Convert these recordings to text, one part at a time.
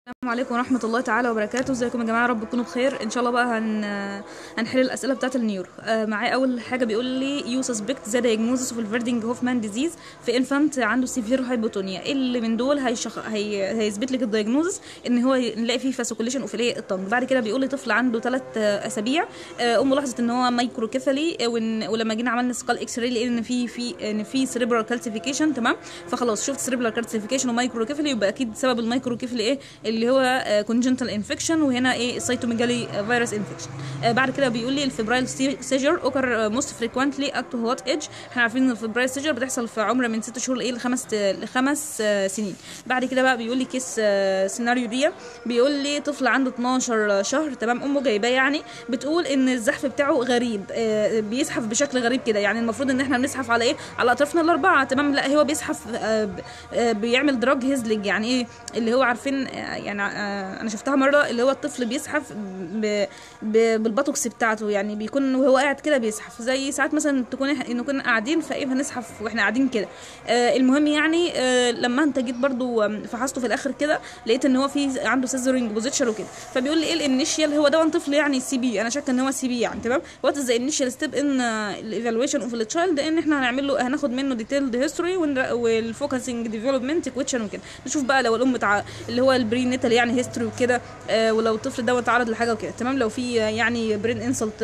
السلام عليكم ورحمة الله تعالى وبركاته ازيكم يا جماعة رب تكونوا بخير ان شاء الله بقى هن... هنحل الأسئلة بتاعة النيورو آه معايا أول حاجة بيقول لي يو سسبكت ذا diagnosis of الفيردينج هوفمان ديزيز في انفانت عنده سيفير هايبوتونيا ايه اللي من دول هيشخ... هي... هيثبت لك الدايجنوزس ان هو نلاقي فيه فاسوكوليشن اوف الايه الطنج بعد كده بيقول لي طفل عنده ثلاث اسابيع آه امه لاحظت ان هو مايكروكيفالي آه وإن... ولما جينا عملنا سكال اكس راي لقينا ان في في ان في سيريبرال كالسيفيكيشن تمام فخلاص شفت سيريبرال كالسيفيكيشن ومايكروكيفالي يبقى اكيد سبب المايكروكيفالي ايه اللي هو آه كونجنتال انفكشن وهنا ايه سيتوميجالي فيروس انفكشن آه بعد كده بيقول لي الفبرايل سيجر اوكر موست فريكوينتلي اب تو وات ايدج احنا عارفين ان الفبرايل سيجر بتحصل في عمر من 6 شهور لايه لخمس لخمس آه سنين بعد كده بقى بيقول لي كيس آه سيناريو دي بيقول لي طفل عنده 12 شهر تمام امه جايباه يعني بتقول ان الزحف بتاعه غريب آه بيزحف بشكل غريب كده يعني المفروض ان احنا بنزحف على ايه على اطرافنا الاربعه تمام لا هو بيزحف آه آه بيعمل دراج هيزلج يعني ايه اللي هو عارفين آه يعني آه انا شفتها مره اللي هو الطفل بيزحف ب... ب... بالباتوكس بتاعته يعني بيكون وهو قاعد كده بيزحف زي ساعات مثلا تكون ان كنا قاعدين فايه هنزحف واحنا قاعدين كده آه المهم يعني آه لما انت جيت برضو فحصته في الاخر كده لقيت ان هو في عنده سيزرنج بوزيتشر وكده فبيقول لي ايه الانيشيال هو ده طفل يعني سي بي انا شاكه ان هو سي بي يعني تمام وات از ذا انيشال ستيب ان الايفالويشن اوف التشايلد ان احنا هنعمل له هناخد منه ديتيلد هيستوري والفوكسنج ديفلوبمنت كويشن وكده نشوف بقى لو الام تع... اللي هو البري نيتال يعني هيستوري وكده آه ولو الطفل ده اتعرض لحاجه وكده تمام لو في يعني برين انسلت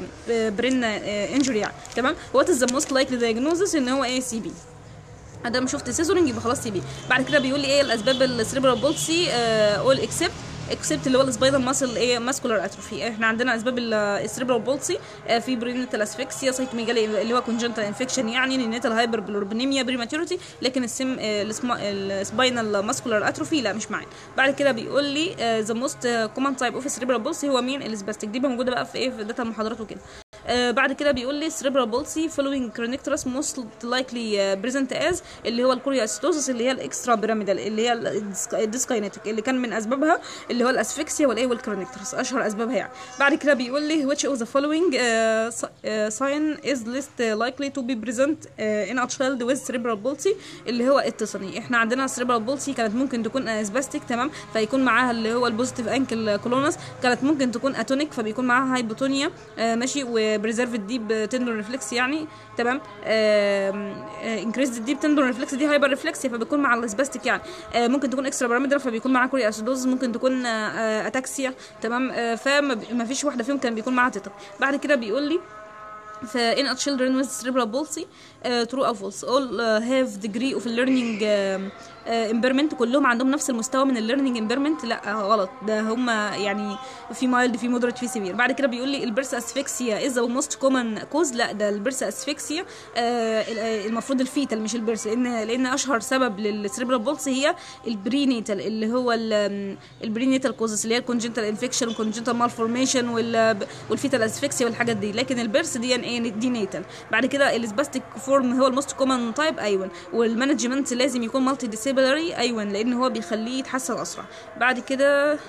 برين انجري يعني تمام وات از ذا موست لايكلي دايجنوزس ان هو اي سي بي ادام شفت سيزورنج يبقى خلاص سي بي بعد كده بيقول لي ايه الاسباب السريبرال بولسي اول اكسبت اكسبت اللي هو السبايدر ماسل ايه ماسكولار اتروفي احنا عندنا اسباب السريبرال بولسي في برينيتال اسفكسيا سايتوميجالي اللي هو كونجنتال انفكشن يعني نينيتال هايبر بلوربينيميا بريماتوريتي لكن السم السباينال ماسكولار اتروفي لا مش معانا بعد كده بيقول لي ذا موست كومن تايب اوف سريبرال بولسي هو مين الاسباستيك دي موجوده بقى في ايه في داتا المحاضرات وكده آه بعد كده بيقول لي cerebral palsy following chronic most likely uh, present as اللي هو الكورياستوزس اللي هي الاكسترا بيراميدال اللي هي الديسكاينيتيك اللي كان من اسبابها اللي هو الاسفكسيا والايه والكرونيكترس اشهر اسبابها يعني بعد كده بيقول لي which of the following uh, uh, sign is least likely to be present uh, in a child with cerebral palsy اللي هو التصني احنا عندنا cerebral palsy كانت ممكن تكون اسباستيك تمام فيكون معاها اللي هو البوزيتيف انكل كولونس كانت ممكن تكون اتونيك فبيكون معاها هايبوتونيا uh, ماشي و بريزيرف الديب تندون ريفلكس يعني تمام انكريز الديب تندون ريفلكس دي هايبر ريفلكس فبيكون مع الاسباستيك يعني آه ممكن تكون اكسترا بارامتر فبيكون معاها كوري اسيدوز ممكن تكون آه اتاكسيا تمام آه فما فيش واحده فيهم كان بيكون معاها تيتر بعد كده بيقول لي ف in a children with cerebral palsy uh, true or false all uh, have degree of learning uh, امبيرمنت كلهم عندهم نفس المستوى من الليرنينج امبيرمنت لا غلط ده هم يعني في مايلد في مودريت في سيفير بعد كده بيقول لي البرس اسفكسيا از ذا موست كومن كوز لا ده البرس اسفكسيا المفروض الفيتال مش البرس لان لان اشهر سبب للسريبرال بولس هي البرينيتال اللي هو البرينيتال كوزز اللي هي الكونجنتال انفكشن والكونجنتال مالفورميشن والفيتال اسفكسيا والحاجات دي لكن البرس دي ايه دي نيتال بعد كده السباستيك فورم هو الموست كومن تايب ايوه والمانجمنت لازم يكون مالتي ديسيبل vocabulary ايوه لان هو بيخليه يتحسن اسرع بعد كده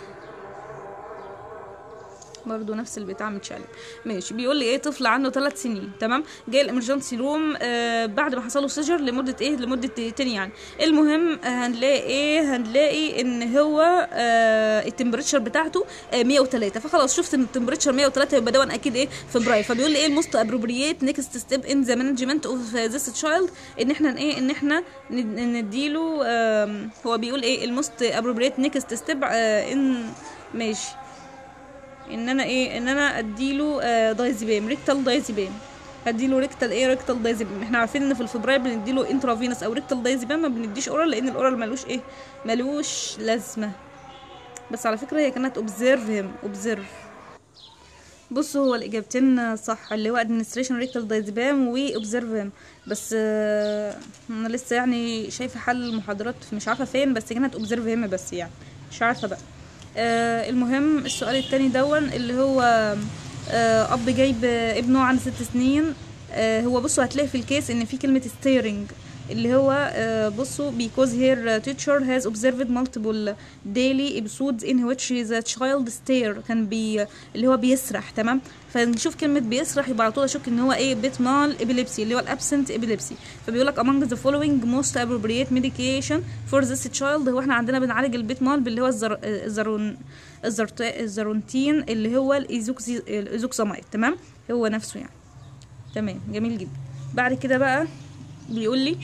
برضه نفس البتاع متشال ماشي بيقول لي ايه طفل عنده ثلاث سنين تمام جاي الامرجنسي روم آه بعد ما حصل له سجر لمده ايه لمده دقيقتين يعني المهم آه هنلاقي ايه هنلاقي ان هو آه التمبريتشر بتاعته آه 103 فخلاص شفت ان التمبريتشر 103 يبقى ده اكيد ايه فبراير فبيقول لي ايه الموست ابروبريت نيكست ستيب ان ذا مانجمنت اوف ذيس تشايلد ان احنا ايه ان احنا نديله آه هو بيقول ايه الموست ابروبريت نيكست ستيب آه ان ماشي ان انا ايه ان انا اديله آه دايزيبام ريكتال دايزيبام هديله ريكتال ايه ريكتال دايزيبام احنا عارفين ان في الفبراير بنديله انترافينوس او ريكتال دايزيبام ما بنديش اورال لان الاورال ملوش ايه ملوش لازمه بس على فكره هي كانت اوبزيرف هيم اوبزيرف بصوا هو الاجابتين صح اللي هو ادمنستريشن ريكتال دايزيبام واوبزيرف هيم بس آه انا لسه يعني شايفه حل المحاضرات مش عارفه فين بس كانت اوبزيرف هيم بس يعني مش عارفه بقى آه المهم السؤال التاني دون اللي هو آه اب جايب ابنه عنده ست سنين آه هو بصوا هتلاقي في الكيس ان في كلمه ستيرنج اللي هو آه، بصوا because her teacher has observed multiple daily episodes in which the child stare كان بي اللي هو بيسرح تمام فنشوف كلمة بيسرح يبقى على طول اشك ان هو ايه بيتمال ابيليبسي اللي هو الابسنت ابيليبسي فبيقول لك among the following most appropriate medication for this child هو احنا عندنا بنعالج البيتمال باللي هو الزر... الزرون الزرت... الزرونتين اللي هو الايزوكسي... الايزوكسامايد تمام هو نفسه يعني تمام جميل جدا بعد كده بقى بيقول لي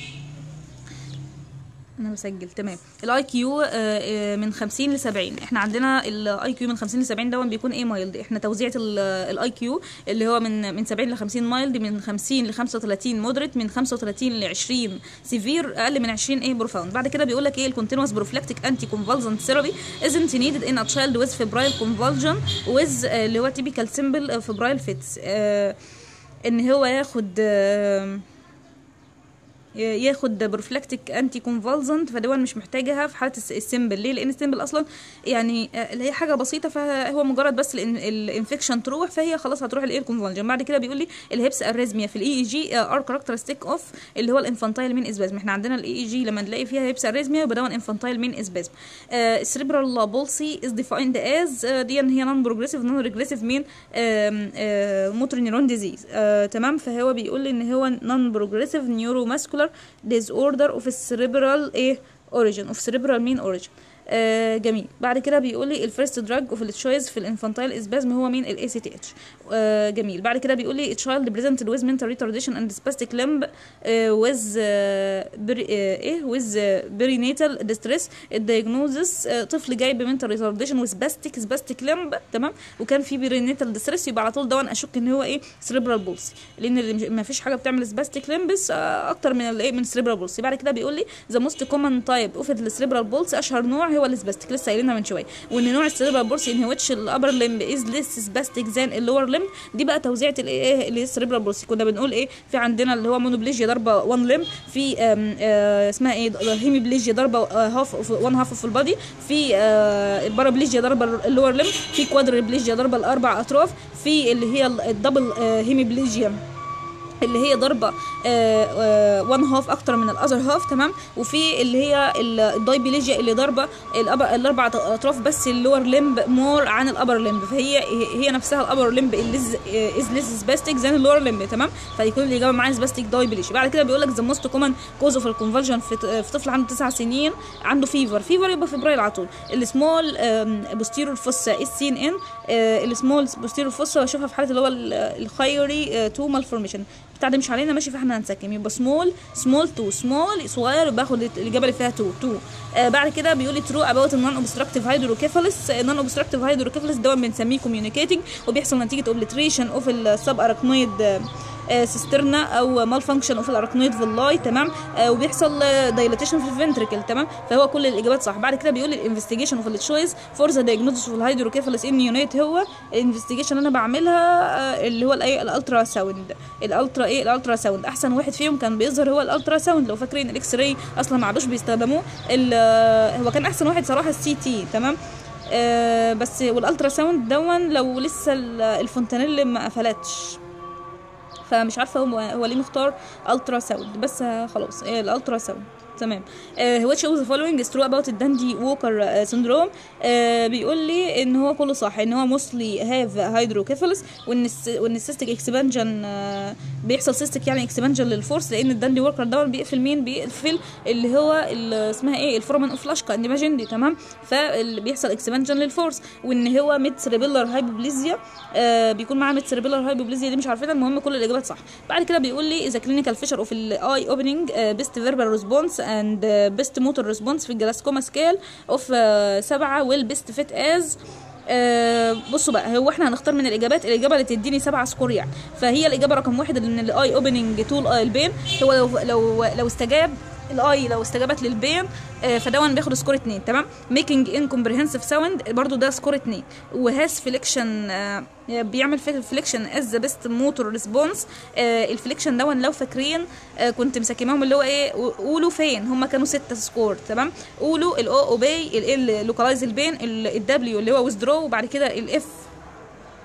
انا بسجل تمام الاي كيو من 50 ل 70 احنا عندنا الاي كيو من 50 ل 70 دون بيكون ايه مايلد احنا توزيعه الاي كيو اللي هو من من 70 ل 50 مايلد من 50 ل 35 مودريت من 35 ل 20 سيفير اقل من 20 ايه بروفاوند بعد كده بيقول لك ايه الكونتينوس بروفلاكتيك انتي كونفالزنت ثيرابي ازنت نيدد ان ا تشايلد ويز فيبرايل كونفالجن ويز اللي هو تيبيكال سيمبل فيبرايل فيتس ان هو ياخد آه ياخد بروفلاكتيك انتي كونفالزنت فدول مش محتاجها في حاله السيمبل ليه لان السيمبل اصلا يعني اللي هي حاجه بسيطه فهو مجرد بس الانفكشن تروح فهي خلاص هتروح الايه الكونفالجن بعد كده بيقول لي الهيبس اريزميا في الاي اي جي ار كاركترستيك اوف اللي هو الانفانتايل مين اسبازم احنا عندنا الاي اي جي لما نلاقي فيها هيبس اريزميا يبقى ده انفانتايل مين اسبازم السريبرال بولسي از ديفايند از دي ان هي نون بروجريسيف نون ريجريسيف مين موتور نيرون ديزيز تمام فهو بيقول لي ان هو نون بروجريسيف نيورو ماسكولار disorder of cerebral ايه origin of cerebral mean origin آه جميل بعد كده بيقول لي الفيرست دراج اوف التشويز في الانفانتايل اسبازم هو مين الاي سي تي اتش جميل بعد كده بيقول لي child presented with mental retardation and spastic limb uh, with uh, beri, uh, ايه with uh, perinatal distress الدياجنوزس uh, طفل جاي بمنتال ريتارديشن وسباستيك سباستيك لمب تمام وكان في برينيتال ديستريس يبقى على طول دون اشك ان هو ايه سريبرال بولسي لان ما فيش حاجه بتعمل سباستيك لمبس uh, اكتر من الايه من سريبرال بولسي بعد كده بيقول لي ذا موست كومن تايب اوف السريبرال بولسي اشهر نوع هو السباستيك لسه قايلينها من شويه وان نوع السريبرال بولسي ان ويتش الابر لمب از ليس سباستيك ذان اللور لمب دي بقى توزيعه الايه اللي السريبرال بولسي كنا بنقول ايه في عندنا اللي هو مونوبليجيا ضربه 1 لمب في آم آه اسمها ايه هيميبليجيا ضربه هاف 1 هاف في البادي في آه البارابليجيا ضربه اللور لمب في كوادربليجيا ضربه الاربع اطراف في اللي هي الدبل آه هيميبليجيا اللي هي ضربه وان هاف اكتر من الاذر هاف تمام وفي اللي هي الدايبيليجيا اللي ضربه الاربع اطراف بس اللور لمب مور عن الابر لمب فهي هي نفسها الابر لمب از ليس سباستيك زي اللور لمب تمام فيكون الاجابه معايا سباستيك دايبيليجيا بعد كده بيقول لك ذا موست كومن كوز اوف الكونفرجن في طفل عنده 9 سنين عنده فيفر فيفر يبقى فبرايل على طول السمول بوستيرور فوسا اس سين ان السمول بوستيرور فوسا بشوفها في حاله اللي هو الخيري تو مالفورميشن بتاع ده مش علينا ماشي فاحنا هنسكم يبقى سمول سمول تو سمول صغير باخد الاجابه اللي فيها تو تو آه بعد كده بيقول لي ترو اباوت النون اوبستراكتيف هيدروكيفالس النون اوبستراكتيف هيدروكيفالس ده بنسميه كوميونيكيتنج وبيحصل نتيجه اوبليتريشن اوف السب اراكنويد آه سيسترنا او مال فانكشن اوف الاركنويد فيلاي تمام آه وبيحصل دايلاتيشن في الفنتريكل تمام فهو كل الاجابات صح بعد كده بيقول لي الانفستيجيشن اوف التشويس فور ذا دايجنوستس اوف الهيدروكيفالس ان يونيت هو الانفستيجيشن انا بعملها آه اللي هو الايه الالترا ساوند الالترا ايه الالترا ساوند احسن واحد فيهم كان بيظهر هو الالترا ساوند لو فاكرين الاكس راي اصلا ما عادوش بيستخدموه هو كان احسن واحد صراحه السي تي تمام آه بس والالترا ساوند دون لو لسه الفونتانيل ما قفلتش فمش عارفه هو هو ليه مختار الترا ساوند بس خلاص إيه الالترا ساوند تمام which of the following is true about الداندي ووكر syndrome uh, بيقول لي ان هو كله صح ان هو mostly have hydrocephalus وان وان السيستيك اكسبانجن uh, بيحصل سيستيك يعني اكسبانجن للفورس لان الداندي ووكر ده بيقفل مين بيقفل اللي هو اللي اسمها ايه الفورمن اوف لاشكا انديماجندي تمام فاللي بيحصل اكسبانجن للفورس وان هو ميد سيريبيلر هايبوبليزيا uh, بيكون معاه ميد سيريبيلر هايبوبليزيا دي مش عارفينها المهم كل الاجابات صح بعد كده بيقول لي اذا كلينيكال فيشر اوف الاي اوبننج بيست فيربال ريسبونس اند بيست موتور ريسبونس في الجلاسكوما سكيل اوف سبعة والبيست فيت از آه بصوا بقى هو احنا هنختار من الاجابات الاجابه اللي تديني سبعة سكور يعني فهي الاجابه رقم واحد من الاي اوبننج تو الاي البين هو لو لو لو استجاب الاي لو استجابت للبين آه فدون بياخد سكور 2 تمام ميكينج ان كومبريهنسيف ساوند برضو ده سكور 2 وهاز فليكشن آه بيعمل فليكشن از ذا بيست موتور ريسبونس الفليكشن دون لو فاكرين آه كنت مسكماهم اللي هو ايه قولوا فين هم كانوا 6 سكور تمام قولوا الاو اوبي ال لوكالايز البين الدبليو اللي هو ويزدرو وبعد كده الاف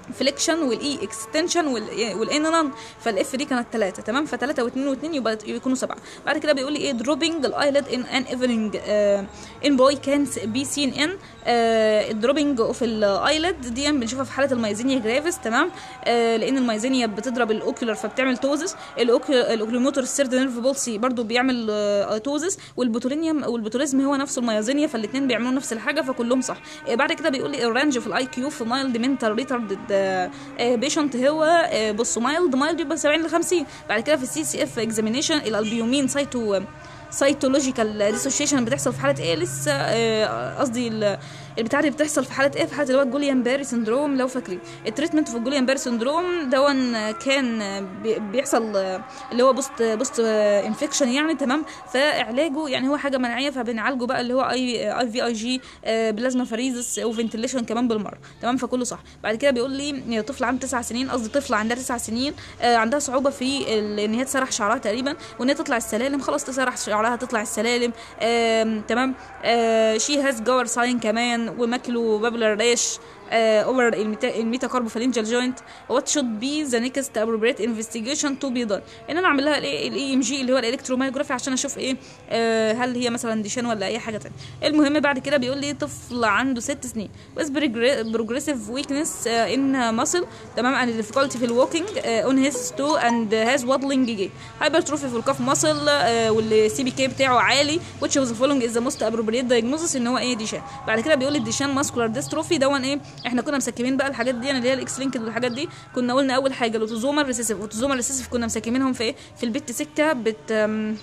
فليكشن والاي اكستنشن والان نان فالاف دي كانت ثلاثه تمام فثلاثه واثنين واثنين يبقى يكونوا سبعه بعد كده بيقول لي ايه دروبينج الايلid ان ان ايفنينج ان بوي كان بي سين ان الدروبينج اوف الايلid دي بنشوفها في حاله المايزينيا جرافيس تمام آه لان المايزينيا بتضرب الاوكيولر فبتعمل توزس الاوكيولوموتور السيرد نيرف بولسي برضو بيعمل آه توزس والبوتولينيوم والبوتوليزم هو نفسه المايزينيا فالاثنين بيعملوا نفس الحاجه فكلهم صح آه بعد كده بيقول لي الرانج في الاي كيو في مايلد منتال ريتاردد بيشنت هو آه بصوا مايلد مايلد يبقى 70 ل 50 بعد كده في السي سي اف اكزامينيشن الالبيومين سايتو سايتولوجيكال ديسوشيشن بتحصل في حاله ايه لسه قصدي آه البتاع دي بتحصل في حاله ايه في حاله اللي هو الجوليان باري سندروم لو فاكرين التريتمنت في الجوليان باري سندروم دون كان بيحصل اللي هو بوست بوست انفكشن يعني تمام فعلاجه يعني هو حاجه مناعيه فبنعالجه بقى اللي هو اي اي في اي جي بلازما فريزس وفنتليشن كمان بالمره تمام فكله صح بعد كده بيقول لي طفل عنده تسع سنين قصدي طفله عندها تسع سنين عندها صعوبه في ان هي تسرح شعرها تقريبا وان هي تطلع السلالم خلاص تسرح شعرها تطلع السلالم تمام شي هاز جور ساين كمان وماكلو بابلر ريش اوفر الميتا كاربوفالينجال جوينت وات شود بي ذا نيكست ابروبريت انفستيجيشن تو بي دون ان انا اعمل لها الاي ام جي اللي هو الالكترومايوجرافي عشان اشوف ايه آه هل هي مثلا ديشان ولا اي حاجه تانية المهم بعد كده بيقول لي طفل عنده ست سنين with progressive weakness ان ماسل تمام and difficulty في الووكينج اون هيز تو اند هاز waddling جي هايبرتروفي في الكاف ماسل والسي بي كي بتاعه عالي which of the following is the most appropriate diagnosis ان هو ايه ديشان بعد كده بيقول لي الديشان ماسكولار ديستروفي دون ايه احنا كنا مسكمين بقى الحاجات دي اللي هي الاكس لينكد والحاجات دي كنا قلنا اول حاجه الاوتوزومال ريسيسيف الاوتوزومال ريسيسيف كنا مسكمينهم في ايه في البت سكه بت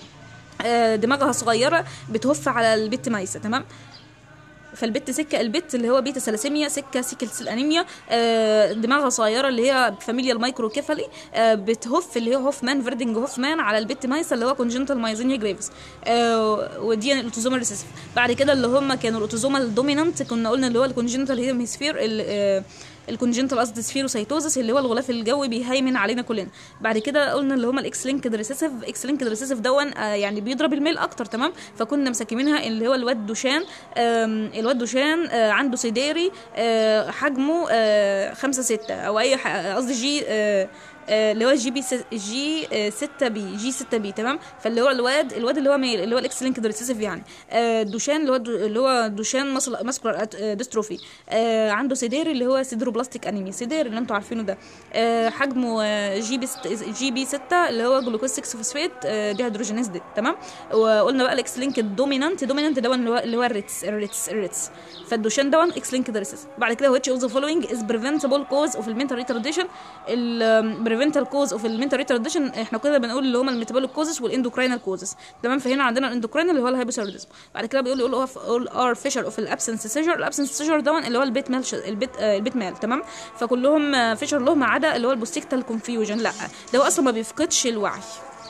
دماغها صغيره بتهف على البت مايسه تمام فالبت سكه البت اللي هو بيتا سلاسيميا سكه سيكل سيل انيميا آه دماغها صغيره اللي هي فاميليا المايكروكيفالي آه بتهف اللي هي هوفمان فيردنج هوفمان على البت مايسا اللي هو كونجنتال مايزينيا جريفز آه ودي الاوتوزومال ريسيسيف بعد كده اللي هم كانوا الاوتوزومال دومينانت كنا قلنا اللي هو الكونجنتال هيمسفير الكونجنتال قصد سفيروسايتوزس اللي هو الغلاف الجوي بيهيمن علينا كلنا بعد كده قلنا اللي هم الاكس لينكد ريسيسيف اكس لينكد ريسيسيف دون آه يعني بيضرب الميل اكتر تمام فكنا مسكمينها اللي هو الواد دوشان الواد دوشان آه عنده سيداري آه حجمه آه خمسة ستة او اي قصدي جي آه اللي هو جي بي جي 6 بي جي 6 بي تمام فاللي هو الواد الواد اللي هو ميل اللي هو الاكس لينكد ريسيسيف يعني دوشان اللي هو اللي هو دوشان ماسكولار ديستروفي عنده سيدير اللي هو سيدروبلاستيك انيميا سيدير اللي انتوا عارفينه ده حجمه جي بي جي بي 6 اللي هو جلوكوز 6 فوسفات دي هيدروجينيز دي تمام وقلنا بقى الاكس لينكد دومينانت دومينانت ده اللي هو اللي هو الريتس الريتس الريتس فالدوشان ده اكس لينكد ريسيسيف بعد كده which of the following is preventable cause of mental retardation بريفنتال كوز اوف المنتال ريتارديشن احنا كده بنقول اللي هما الميتابوليك كوزز والاندوكراينال كوزز تمام فهنا عندنا الاندوكراين اللي هو الهايبوثايروديزم بعد كده بيقول يقول اول ار فيشر اوف الابسنس سيجر الابسنس سيجر دون اللي هو البيت مال البيت آه البيت مال تمام فكلهم فيشر له ما عدا اللي هو البوستيكتال كونفيوجن لا ده هو اصلا ما بيفقدش الوعي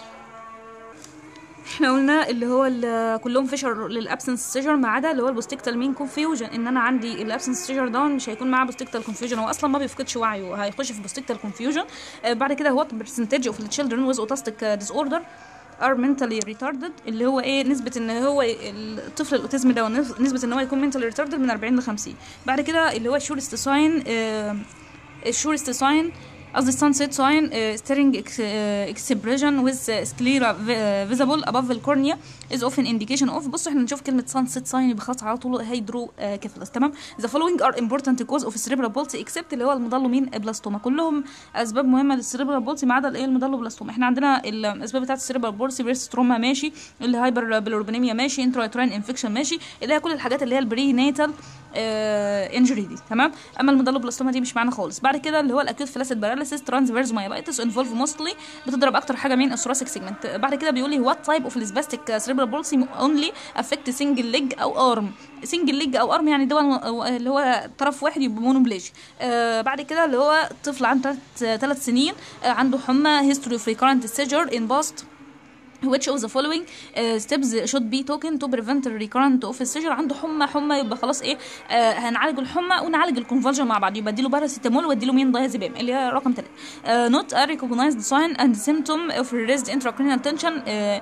احنا قلنا اللي هو اللي كلهم فيشر للابسنس سيجر ما عدا اللي هو البوستيكتال مين كونفيوجن ان انا عندي الابسنس سيجر داون مش هيكون معاه بوستيكتال كونفيوجن هو اصلا ما بيفقدش وعيه هيخش في بوستيكتال كونفيوجن آه بعد كده هو برسنتج اوف التشيلدرن ويز اوتاستيك ديس اوردر ار mentally retarded اللي هو ايه نسبة ان هو الطفل الاوتيزم ده نسبة ان هو يكون mentally retarded من 40 ل 50 بعد كده اللي هو شورست ساين الشورست ساين قصدي sunset sign uh, staring ex, uh, expression with sclera visible above the cornea is often indication of بصوا احنا نشوف كلمة sunset sign يبقى خلاص على طول هيدرو uh, كفلس تمام the following are important cause of cerebral palsy except اللي هو المضلومين بلاستوما كلهم اسباب مهمة للسيريبرال بولسي ما عدا الايه المضلو بلاستوما احنا عندنا الاسباب بتاعت السيريبرال بولسي فيرس تروما ماشي اللي هايبر بلوربينيميا ماشي انترايترين انفكشن ماشي اللي هي كل الحاجات اللي هي البري ناتال انجري دي تمام اما المضلو بلاستوما دي مش معانا خالص بعد كده اللي هو الاكيوت فلاسيد باراليسيس ترانسفيرز مايلايتس انفولف موستلي بتضرب اكتر حاجه من الثوراسيك سيجمنت بعد كده بيقول لي وات تايب اوف السباستيك سيريبرال بولسي اونلي افكت سنجل ليج او ارم سنجل ليج او ارم يعني ده اللي هو طرف واحد يبقى مونوبليجي آه بعد كده اللي هو طفل عنده ثلاث سنين آه عنده حمى هيستوري اوف ريكارنت سيجر ان باست which of the following uh, steps should be taken to prevent the recurrent of seizure عنده حمى حمى يبقى خلاص ايه آه هنعالج الحمى ونعالج الكونفولجن مع بعض يبقى اديله باراسيتامول واديله مين دايازيبام اللي هي رقم 3 uh, not a recognized sign and symptom of raised intracranial tension uh,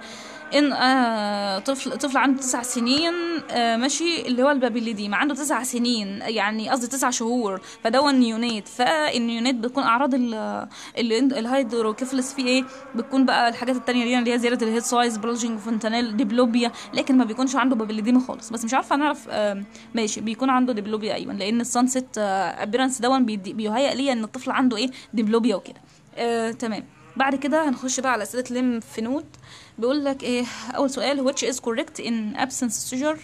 ان آه طفل طفل عنده تسع سنين آه ماشي اللي هو البابيليديما عنده تسع سنين يعني قصدي تسع شهور فده النيونيت فالنيونيت بتكون اعراض ال- ال- الهيدروكيفلس فيه ايه بتكون بقى الحاجات التانية اللي هي زياده الهيد سايز بلجنج فونتانيل ديبلوبيا لكن ما بيكونش عنده بابيليديما خالص بس مش عارفه نعرف آه ماشي بيكون عنده ديبلوبيا ايوه لان السانست ابيرنس دون بيدي- بيهيأ لي ان الطفل عنده ايه ديبلوبيا وكده آه تمام بعد كده هنخش بقى على اسئله الليمف نود بيقول لك ايه اول سؤال which is correct in absence seizure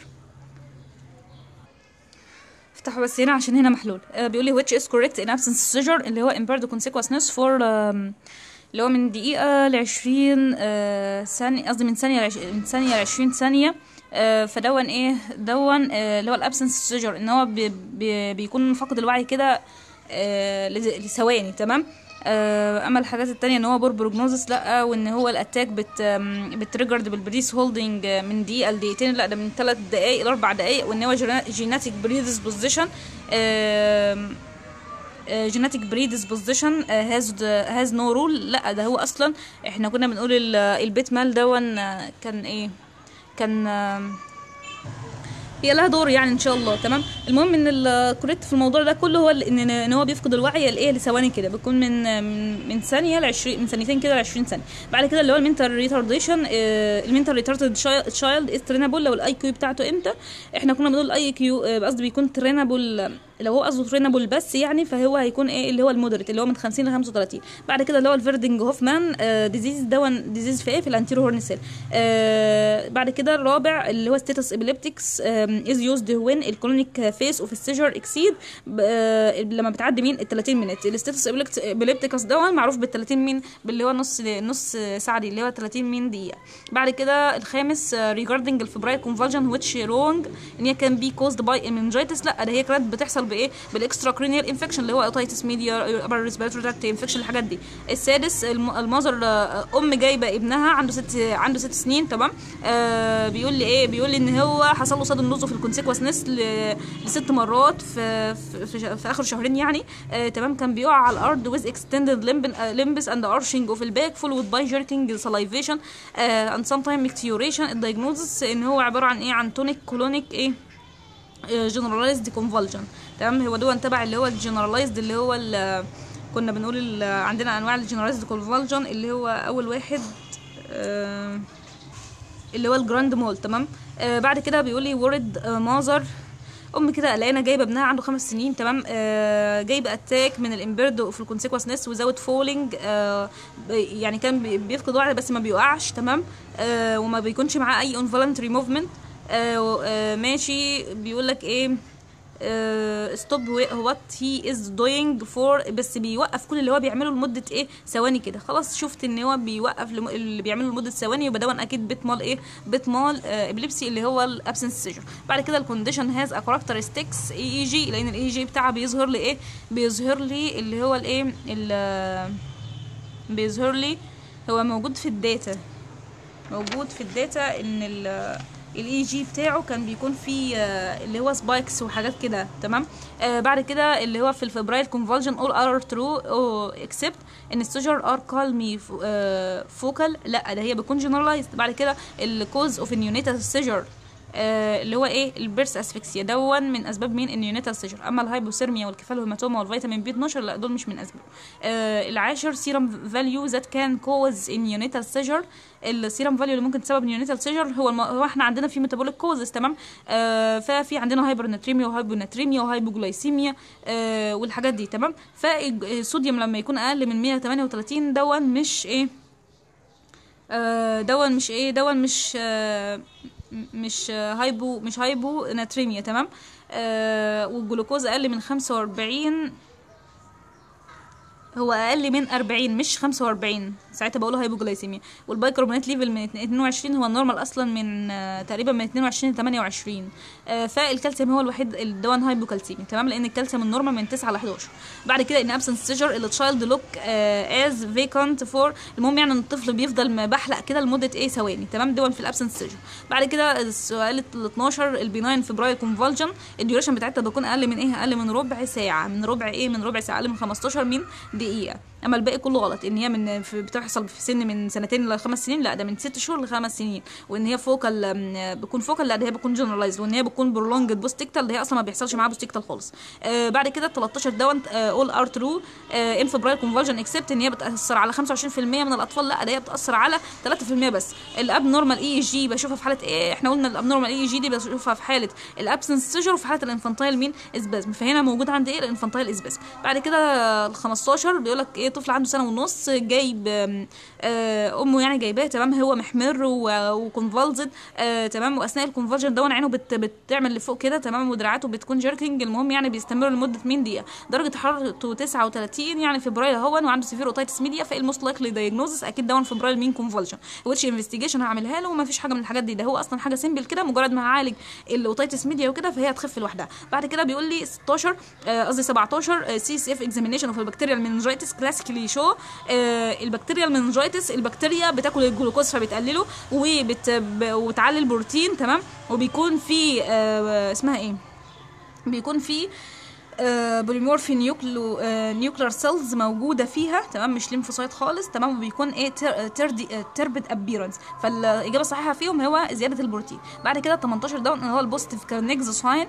افتحوا بس هنا عشان هنا محلول آه بيقول لي which is correct in absence seizure اللي هو impaired consequences for um, اللي هو من دقيقة لعشرين آه ثانية قصدي من ثانية لعش... من ثانية لعشرين ثانية آه فدون ايه دون آه اللي هو الابسنس سيجر ان هو بي بي بيكون فقد الوعي كده آه لز- لثواني تمام آه اما الحاجات التانية ان هو بور بروجنوزس لا وان هو الاتاك بت بتريجرد بالبريس هولدنج من دقيقة لدقيقتين لا ده من ثلاث دقايق لاربع دقايق وان هو جيناتيك بريدس بوزيشن جيناتيك بريدisposition هاز هاز نو رول لا ده هو اصلا احنا كنا بنقول ال- البيت مال دون آه، كان ايه كان آم، هي لها دور يعني ان شاء الله تمام المهم ان الكوريكت في الموضوع ده كله هو ال- ان ان هو بيفقد الوعي لايه لثواني كده بيكون من من من ثانيه ل 20 من ثانيتين كده ل 20 ثانيه بعد كده اللي هو المنتال ريتارديشن المنتال ريتاردد تشايلد از ترينابل لو الاي كيو بتاعته امتى احنا كنا بنقول الاي كيو قصدي بيكون ترينابل لو هو قصده ترينابل بس يعني فهو هيكون ايه اللي هو المودريت اللي هو من 50 ل 35 بعد كده اللي هو الفيردنج هوفمان ديزيز دون ديزيز في ايه في الانتيرو هورن سيل آه بعد كده الرابع اللي هو ستاتس ابيليبتكس از يوزد وين الكولونيك فيس اوف السيجر اكسيد لما بتعدي مين ال 30 مينت الستاتس ابيليبتكس دون معروف بال 30 مين باللي هو نص نص ساعه دي اللي هو 30 مين دقيقه بعد كده الخامس ريجاردنج الفبراير كونفالجن ويتش رونج ان هي كان بي كوزد باي منجيتس لا ده هي كانت بتحصل بايه بالاكسترا كرينيال انفكشن اللي هو اوتايتس ميديا ابر ريسبيراتوري تراكت انفكشن الحاجات دي السادس الم- المذر آه، ام جايبه ابنها عنده ست عنده ست سنين تمام آه بيقول لي ايه بيقول لي ان هو حصل له صدم نزو في الكونسيكونس لست مرات في في, في, في اخر شهرين يعني آه تمام كان بيقع على الارض with extended limb limbs and arching of the back followed by jerking salivation uh, and sometimes micturition الدايجنوزس ان هو عباره عن ايه عن تونيك كولونيك ايه جنرالايزد كونفولجن تمام هو ده تبع اللي هو الجنرالايزد اللي هو ال- كنا بنقول ال- عندنا انواع الجنرالايزد كونفولجن اللي هو اول واحد آه، اللي هو الجراند مول تمام آه بعد كده بيقول لي وورد آه مازر ام كده قلقانه جايبه ابنها عنده خمس سنين تمام آه جايبه اتاك من الامبيرد في الكونسيكونس وزاوت فولينج آه ب- يعني كان بي- بيفقد وعي بس ما بيوقعش تمام آه وما بيكونش معاه اي انفولنتري موفمنت آه آه ماشي بيقول لك ايه ستوب وات هي از دوينج فور بس بيوقف كل اللي هو بيعمله لمده ايه ثواني كده خلاص شفت ان هو بيوقف لم... اللي بيعمله لمده ثواني يبقى ده اكيد بيت مال ايه بيت مال ابليبسي اللي هو الابسنس سيجر بعد كده الكونديشن هاز ا كاركترستكس اي اي جي لان الاي جي بتاعها بيظهر لي ايه بيظهر لي اللي هو الايه ال- بيظهر لي هو موجود في الداتا موجود في الداتا ان ال الاي جي بتاعه كان بيكون فيه آه، اللي هو سبايكس وحاجات كده تمام آه بعد كده اللي هو في الفبرايل كونفولجن اول ار ترو اكسبت ان السجر ار كالمي فوكال لا ده هي بتكون جنرالايزد بعد كده الكوز اوف النيونيتال سيجر آه اللي هو ايه البيرس اسفكسيا دون من اسباب مين النيونيتال سيجر اما الهايبوثيرميا والكفالوهيماتوما والفيتامين بي 12 لا دول مش من اسبابه آه العاشر سيرم فاليو ذات كان كوز النيونيتال سيجر السيرم فاليو اللي ممكن تسبب نيونيتال سيجر هو الم... هو احنا عندنا في ميتابوليك كوزز تمام آه ففي عندنا هايبرناتريميا وهايبوناتريميا وهايبوجلايسيميا آه والحاجات دي تمام فالصوديوم لما يكون اقل من 138 دون مش ايه آه، دون مش ايه دون مش آه، م- مش آه، هايبو مش هايبو ناتريميا تمام آه والجلوكوز اقل من 45 هو اقل من 40 مش 45 ساعتها بقول هايبوجلايسيميا والبايكربونات ليفل من 22 هو النورمال اصلا من آه، تقريبا من 22 ل 28 آه، فالكالسيوم هو الوحيد الدوان هايبوكالسيمي تمام لان الكالسيوم النورمال من 9 ل 11 بعد كده ان ابسنس سيجر التشايلد لوك از فيكانت فور المهم يعني ان الطفل بيفضل م- بحلق كده لمده ايه ثواني تمام دون في الابسنس سيجر بعد كده السؤال ال 12 البيناين فبراير كونفولجن الديوريشن بتاعتها بتكون اقل من ايه اقل من ربع ساعه من ربع ايه من ربع ساعه اقل من 15 من دقيقه اما الباقي كله غلط ان هي من في بتحصل في سن من سنتين لخمس سنين لا ده من ست شهور لخمس سنين وان هي فوكال بتكون فوكال لا ده هي بتكون جنرالايز وان هي بتكون برولونجد بوستيكتال ده هي اصلا ما بيحصلش معاها بوستيكتال خالص آه بعد كده 13 دون اول ار ترو ان فبراير كونفولجن اكسبت ان هي بتاثر على 25% من الاطفال لا ده هي بتاثر على 3% بس الاب نورمال اي جي بشوفها في حاله ايه احنا قلنا الاب نورمال اي جي دي بشوفها في حاله الابسنس سيجر وفي حاله الانفانتايل مين اسبازم فهنا موجود عند ايه الانفانتايل اسبازم بعد كده ال 15 بيقول لك ايه طفل عنده سنه ونص جايب آم، آه، امه يعني جايباه تمام هو محمر وكونفولزد تمام واثناء الكونفولجن دون عينه بت بتعمل لفوق كده تمام ودراعاته بتكون جيركينج المهم يعني بيستمر لمده 100 دقيقه درجه حرارته 39 يعني فبراير هون وعنده سيفير اوتايتس ميديا فالموست لايكلي دايجنوزس اكيد دون فبراير مين كونفولجن ويتش انفستيجيشن هعملها له وما فيش حاجه من الحاجات دي ده هو اصلا حاجه سيمبل كده مجرد ما هعالج الاوتايتس ميديا وكده فهي هتخف لوحدها بعد كده بيقول لي 16 آه، قصدي 17 سي سي اف اكزامينيشن اوف البكتيريال مننجايتس كلاسيكلي شو البكتيريال مننجايتس البكتيريا بتاكل الجلوكوز فبتقلله وبت ب- وتعلي البروتين تمام وبيكون في آه، اسمها ايه بيكون في بوليمورفي نيوكلو نيوكلر سيلز موجوده فيها تمام مش ليمفوسايت خالص تمام وبيكون ايه تر تردي تربد ابيرنس فالاجابه الصحيحه فيهم هو زياده البروتين بعد كده 18 دون اللي هو البوزيتيف كارنيكز ساين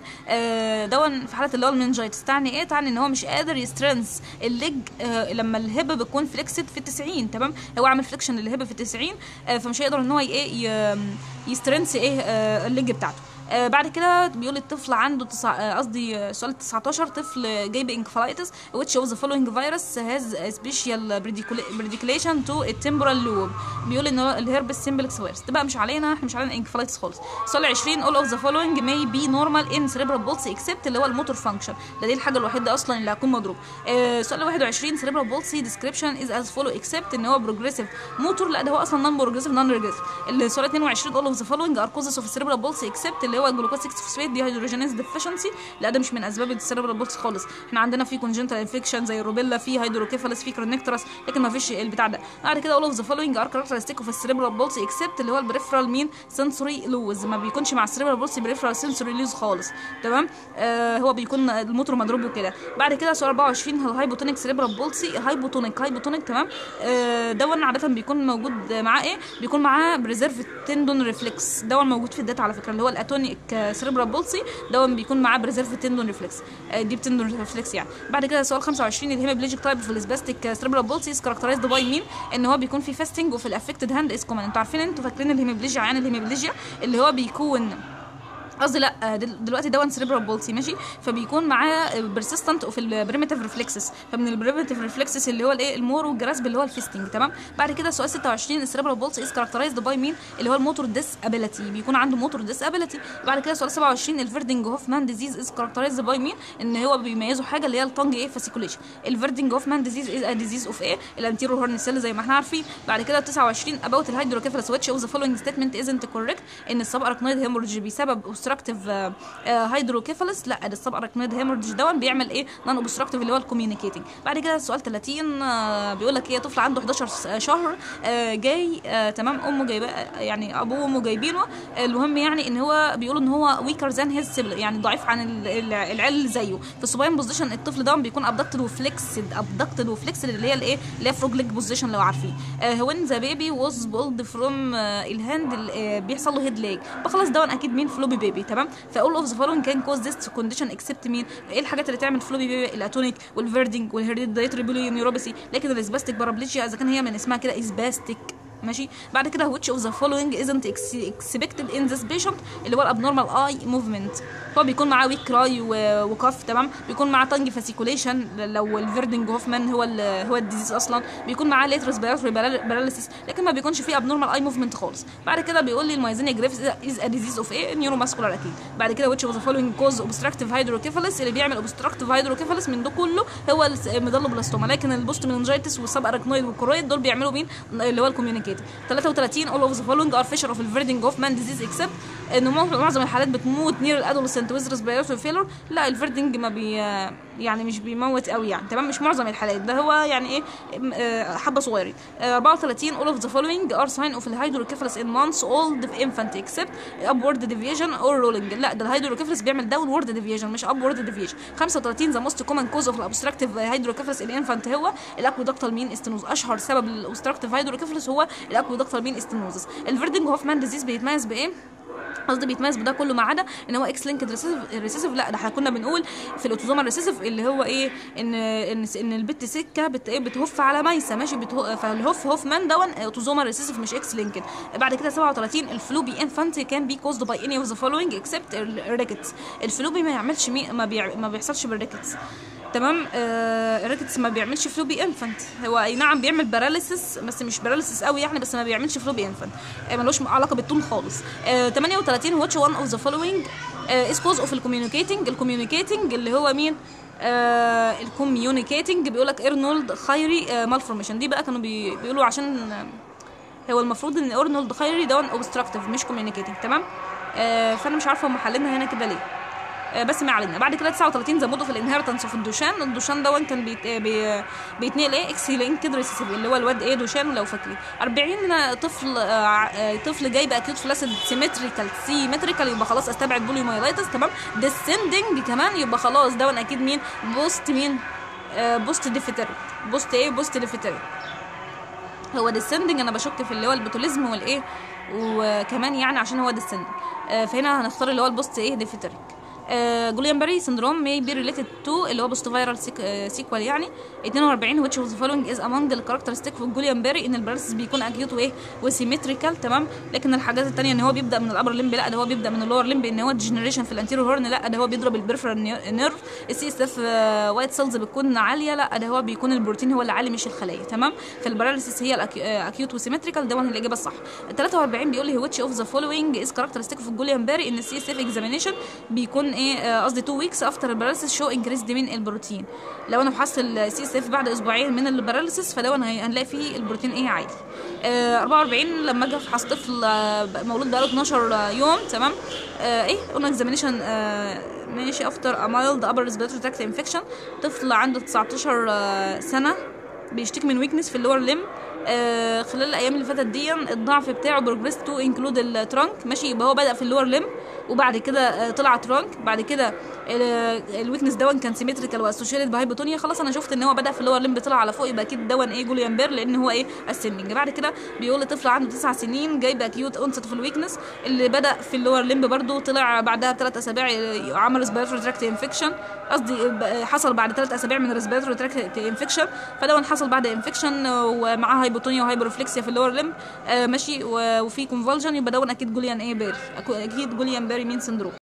دون في حاله اللي هو المنجايتس تعني ايه تعني ان هو مش قادر يسترنس الليج آه، لما الهب بتكون فليكسد في 90 تمام هو عامل فليكشن للهب في 90 آه، فمش هيقدر ان هو ي- ايه ي- يسترنس ايه آه، الليج بتاعته آه بعد كده بيقول الطفل عنده تسع آه، قصدي آه، سؤال 19 طفل جايب انكفالايتس which of the following virus has a special predicula- predilection to a temporal lobe بيقول ان هو الهربس سيمبلكس فيروس ده بقى مش علينا احنا مش علينا انكفالايتس خالص سؤال 20 all of the following may be normal in cerebral palsy except اللي هو الموتور فانكشن ده دي الحاجه الوحيده اصلا اللي هتكون مضروب آه سؤال 21 cerebral palsy description is as follow except ان هو progressive موتور لا ده هو اصلا non progressive non regressive السؤال 22 all of the following are causes of cerebral palsy except اللي هو الجلوكوز 6 فوسفات دي هيدروجينيز ديفيشنسي لا ده مش من اسباب السيربرال بولس خالص احنا عندنا في كونجنتال انفكشن زي الروبيلا في هيدروكيفالس في كرونيكترس لكن ما فيش البتاع ده بعد كده all of the following are characteristic of السيربرال بولس except اللي هو البريفرال مين سنسوري لوز ما بيكونش مع السيربرال بولس بريفرال سنسوري لوز خالص تمام آه هو بيكون الموتور مضروب وكده بعد كده سؤال 24 الهايبوتونيك سيربرال بولسي هايبوتونيك هايبوتونيك تمام آه دون عاده بيكون موجود معاه ايه بيكون معاه بريزيرف تندون ريفلكس دون موجود في الداتا على فكره اللي هو الاتونيك سيربرال بولسي دون بيكون معاه بريزيرف تندون ريفلكس آه دي تندون ريفلكس يعني بعد كده سؤال 25 الهيموبليجيك تايب في السباستيك سيربرال بولسي از كاركترايزد باي مين ان هو بيكون في فاستنج وفي الافكتد هاند از كومن انتوا عارفين انتوا فاكرين الهيموبليجيا عيان الهيموبليجيا اللي هو بيكون قصدي لا دل- دلوقتي دون سيريبرال بولسي ماشي فبيكون معاه بيرسيستنت في البريمتيف ريفلكسز فمن البريمتيف ريفلكسز اللي هو الايه المور والجراسب اللي هو الفيستنج تمام بعد كده سؤال 26 السيريبرال بولسي از كاركترايزد باي مين اللي هو الموتور ديس ابيليتي بيكون عنده موتور ديس ابيليتي بعد كده سؤال 27 الفيردنج هوفمان ديزيز از كاركترايزد باي مين ان هو بيميزه حاجه اللي هي التونج ايه فاسيكوليشن الفيردنج هوفمان ديزيز از ا ديزيز اوف ايه الانتيرو هورن سيل زي ما احنا عارفين بعد كده 29 اباوت الهيدروكيفالس ويتش اوف ذا فولوينج ستيتمنت ازنت كوريكت ان السب اركنويد هيموريدج بسبب اوبستراكتيف هيدروكيفالس لا ده السب اركنويد هيموريدج دون بيعمل ايه نون اوبستراكتيف اللي هو الكوميونيكيتنج بعد كده سؤال 30 آه، بيقول لك ايه طفل عنده 11 س- شهر آه، جاي آه، تمام امه جايبه يعني ابوه وامه جايبينه المهم يعني ان هو بيقولوا ان هو ويكر ذان هيز يعني ضعيف عن ال- ال- العيال اللي زيه في السوباين بوزيشن الطفل ده بيكون ابدكتد وفليكسد ابدكتد وفليكسد اللي هي الايه اللي هي فروج ليج بوزيشن لو عارفين وين ذا بيبي واز بولد فروم الهاند بيحصل له هيد ليج فخلاص ده اكيد مين فلوبي بيبي تمام فاول اوف ذا فولوينج كان كوز ذيس كونديشن اكسبت مين ايه الحاجات اللي تعمل فلوبي بيبي الاتونيك والفيردنج والهيريديتري بوليونيوروباثي لكن الاسباستيك بارابليجيا اذا كان هي من اسمها كده اسباستيك ماشي بعد كده which of the following isn't ex- expected in this patient اللي هو الابنورمال اي موفمنت هو بيكون معاه ويك كراي وكف تمام بيكون معاه تانج فاسيكوليشن لو الفيردنج هوفمان هو ال هو الديزيز اصلا بيكون معاه ليترس باراليسيس لكن ما بيكونش فيه ابنورمال اي موفمنت خالص بعد كده بيقول لي المايزينيا جريفز از ا ديزيز اوف ايه نيورو ماسكولار اكيد بعد كده which of the following cause obstructive hydrocephalus اللي بيعمل obstructive hydrocephalus من ده كله هو الميدالوبلاستوما لكن البوست مننجيتس والسب اركنويد والكرويد دول بيعملوا مين اللي هو الكوميونيكيتنج 33 all of the following are fissure of الفيردنج هوفمان disease except ان مع- معظم الحالات بتموت نير الادولسنت ويز ريسبيراتوري فيلر لا الفيردنج ما بي يعني مش بيموت قوي يعني تمام مش معظم الحالات ده هو يعني ايه م- آه، حبه صغيرين آه، 34 all of the following are sign of الهيدروكيفالس in months old infant except upward deviation or rolling لا ده الهيدروكيفالس بيعمل downward deviation مش upward deviation 35 the most common cause of obstructive hydrocephalus in infant هو الاكويدكتال مين استنوز اشهر سبب الاوبستراكتيف هيدروكيفالس هو الاكويدكتال مين استنوزس الفيردنج هوفمان ديزيز بيتميز بايه قصدي بيتميز بده كله ما عدا ان هو اكس لينكد ريسيسيف لا ده احنا كنا بنقول في الاوتوزوما الريسيسيف اللي هو ايه ان ان ان البت سكه بت ايه بتهف على ميسه ماشي بتهف فالهوف هوفمان دون اوتوزوما ريسيسيف مش اكس لينكد بعد كده 37 الفلوبي انفانت كان بي كوزد باي اني اوف ذا فولوينج اكسبت الريكتس الفلوبي ما يعملش مي ما, بيع ما بيحصلش بالريكتس تمام آه الريكتس ما بيعملش فلوبي انفانت هو اي نعم بيعمل باراليسيس بس مش باراليسيس قوي يعني بس ما بيعملش فلوبي انفانت آه ملوش علاقه بالطول خالص آه 38 واتش وان اوف ذا فولوينج از كوز اوف الكوميونيكيتنج الكوميونيكيتنج اللي هو مين آه الكوميونيكيتنج بيقول لك ارنولد خيري آه مالفورميشن دي بقى كانوا بي بيقولوا عشان آه، هو المفروض ان ارنولد خيري ده اوبستراكتيف مش كوميونيكيتنج تمام آه فانا مش عارفه هم حالينها هنا كده ليه آه، بس ما علينا بعد كده 39 زودوا في الانهيرتنس اوف الدوشان الدوشان دون كان بيت... آه، بي... بيتنقل ايه اكس لينكد ريسيسيف اللي هو الواد ايه دوشان لو فاكرين 40 طفل آه، آه، طفل جاي باكيوت فلاسيد سيمتريكال سيمتريكال يبقى خلاص استبعد بوليومايلايتس تمام ديسندنج كمان يبقى خلاص دون اكيد مين بوست مين آه، بوست ديفيتري بوست ايه بوست ديفيتري هو ديسندنج انا بشك في اللي هو البوتوليزم والايه وكمان يعني عشان هو ديسندنج فهنا هنختار اللي هو البوست ايه ديفيتريك جوليان سندروم may be related to اللي هو بوست فايرال سيكوال يعني 42 which of the following is among the characteristic of جوليان بيري ان الباراليسيس بيكون اكيوت وايه وسيمتريكال تمام لكن الحاجات التانية ان هو بيبدا من الابر لمب لا ده هو بيبدا من اللور لمب ان هو ديجنريشن في الانتيريور هورن لا ده هو بيضرب البريفرال نيرف السي اس اف وايت سيلز بتكون عاليه لا ده هو بيكون البروتين هو اللي عالي مش الخلايا تمام فالباراليسيس هي الاكيوت وسيمتريكال ده الاجابه الصح 43 بيقول لي which of the following is characteristic of جوليان بيري ان السي اس اف اكزامينيشن بيكون ايه آه، قصدي 2 ويكس افتر الباراليسيس شو انكريز من البروتين لو انا فحصت السي اس اف بعد اسبوعين من الباراليسيس فده أنا هنلاقي فيه البروتين ايه عالي آه 44 لما اجي افحص طفل آه، مولود بقاله 12 يوم تمام آه ايه قلنا اكزامينيشن آه ماشي افتر مايلد ابر ريسبيرتوري تراكت انفكشن طفل عنده 19 آه، سنه بيشتكي من ويكنس في اللور ليم آه خلال الايام اللي فاتت دي الضعف بتاعه بروجريس تو انكلود الترانك ماشي يبقى هو بدا في اللور ليم وبعد كده آه طلع ترانك بعد كده الويكنس دون كان سيمتريكال واسوشيتد بهايبوتونيا خلاص انا شفت ان هو بدا في اللور ليم طلع على فوق يبقى اكيد دون ايه جوليان بير لان هو ايه اسندنج بعد كده بيقول لي طفل عنده 9 سنين جايب اكيوت اونست في الويكنس اللي بدا في اللور ليمب برده طلع بعدها بثلاث اسابيع آه، عمل ريسبيرتوري تراكت انفكشن قصدي آه، حصل بعد ثلاث اسابيع من ريسبيرتوري تراكت انفكشن فدون حصل بعد انفكشن ومعاه هايبوتونيا وهايبروفلكسيا في اللور ليمب آه، ماشي و- وفي كونفولجن يبقى دون اكيد جوليان ايه بيري أكو- اكيد جوليان بيري مين سندروم